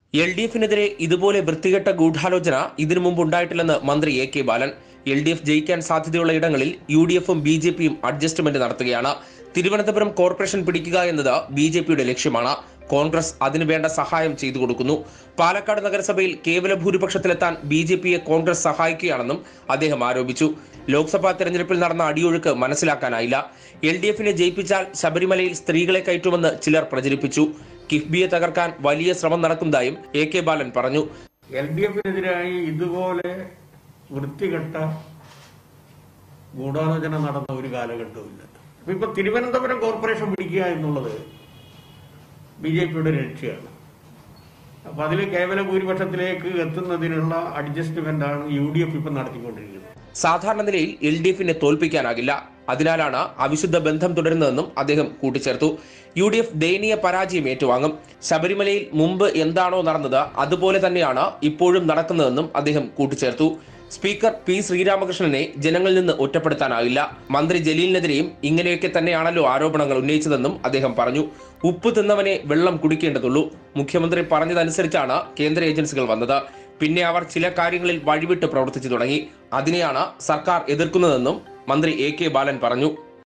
L D എഫിനെതിരെ ഇതുപോലെ വൃത്തികെട്ട ഗൂഢാലോചന ഇതിനു മുമ്പ് ഉണ്ടായിട്ടില്ലെന്ന് മന്ത്രി A K Balan L D F ജയിക്കാൻ സാധ്യതയുള്ള ഇടങ്ങളിൽ യു ഡി എഫും ബി ജെ പിയും അഡ്ജസ്റ്റ്മെന്റ് നടത്തുകയാണ് തിരുവനന്തപുരം കോർപ്പറേഷൻ പിടിക്കുക എന്നത് ബി ജെ പിയുടെ ലക്ഷ്യമാണ് കോൺഗ്രസ് അതിനു വേണ്ട സഹായം ചെയ്തു കൊടുക്കുന്നു പാലക്കാട് നഗരസഭയിൽ കേവല ഭൂരിപക്ഷത്തിലെത്താൻ ബി ജെ പിയെ കോൺഗ്രസ് സഹായിക്കുകയാണെന്നും അദ്ദേഹം ആരോപിച്ചു ലോക്സഭാ തെരഞ്ഞെടുപ്പിൽ നടന്ന അടിയൊഴുക്ക് മനസ്സിലാക്കാനായില്ല എൽ ഡി എഫിനെ ജയിപ്പിച്ചാൽ ശബരിമലയിൽ സ്ത്രീകളെ കയറ്റുമെന്ന് ചിലർ പ്രചരിപ്പിച്ചു കിഫ്ബിയെ തകർക്കാൻ വലിയ ശ്രമം നടക്കുന്നതായും എ കെ ബാലൻ പറഞ്ഞു എൽ ഡി എഫിനെതിരായി ഇതുപോലെ വൃത്തികെട്ട ഗൂഢാലോചന നടന്ന ഒരു കാലഘട്ടവുമില്ല അപ്പൊ ഇപ്പൊ തിരുവനന്തപുരം കോർപ്പറേഷൻ പിടിക്കുക എന്നുള്ളത് ബി ജെ പിയുടെ ലക്ഷ്യമാണ് അപ്പൊ അതിൽ കേവല ഭൂരിപക്ഷത്തിലേക്ക് എത്തുന്നതിനുള്ള അഡ്ജസ്റ്റ്മെന്റ് ആണ് യു ഡി എഫ് ഇപ്പൊ നടത്തിക്കൊണ്ടിരിക്കുന്നത് സാധാരണ നിലയിൽ എൽ ഡി എഫിനെ തോൽപ്പിക്കാനാകില്ല അതിനാലാണ് അവിശുദ്ധ ബന്ധം തുടരുന്നതെന്നും അദ്ദേഹം കൂട്ടിച്ചേർത്തു യു ഡി എഫ് ദയനീയ പരാജയം ഏറ്റുവാങ്ങും ശബരിമലയിൽ മുമ്പ് എന്താണോ നടന്നത് അതുപോലെ തന്നെയാണ് ഇപ്പോഴും നടക്കുന്നതെന്നും അദ്ദേഹം കൂട്ടിച്ചേർത്തു സ്പീക്കർ പി ശ്രീരാമകൃഷ്ണനെ ജനങ്ങളിൽ നിന്ന് ഒറ്റപ്പെടുത്താനാവില്ല മന്ത്രി ജലീലിനെതിരെയും ഇങ്ങനെയൊക്കെ തന്നെയാണല്ലോ ആരോപണങ്ങൾ ഉന്നയിച്ചതെന്നും അദ്ദേഹം പറഞ്ഞു ഉപ്പ് തിന്നവനെ വെള്ളം കുടിക്കേണ്ടതുള്ളൂ മുഖ്യമന്ത്രി പറഞ്ഞതനുസരിച്ചാണ് കേന്ദ്ര ഏജൻസികൾ വന്നത് പിന്നെ അവർ ചില കാര്യങ്ങളിൽ വഴിവിട്ട് പ്രവർത്തിച്ചു തുടങ്ങി അതിനെയാണ് സർക്കാർ എതിർക്കുന്നതെന്നും മന്ത്രി എ കെ ബാലൻ പറഞ്ഞു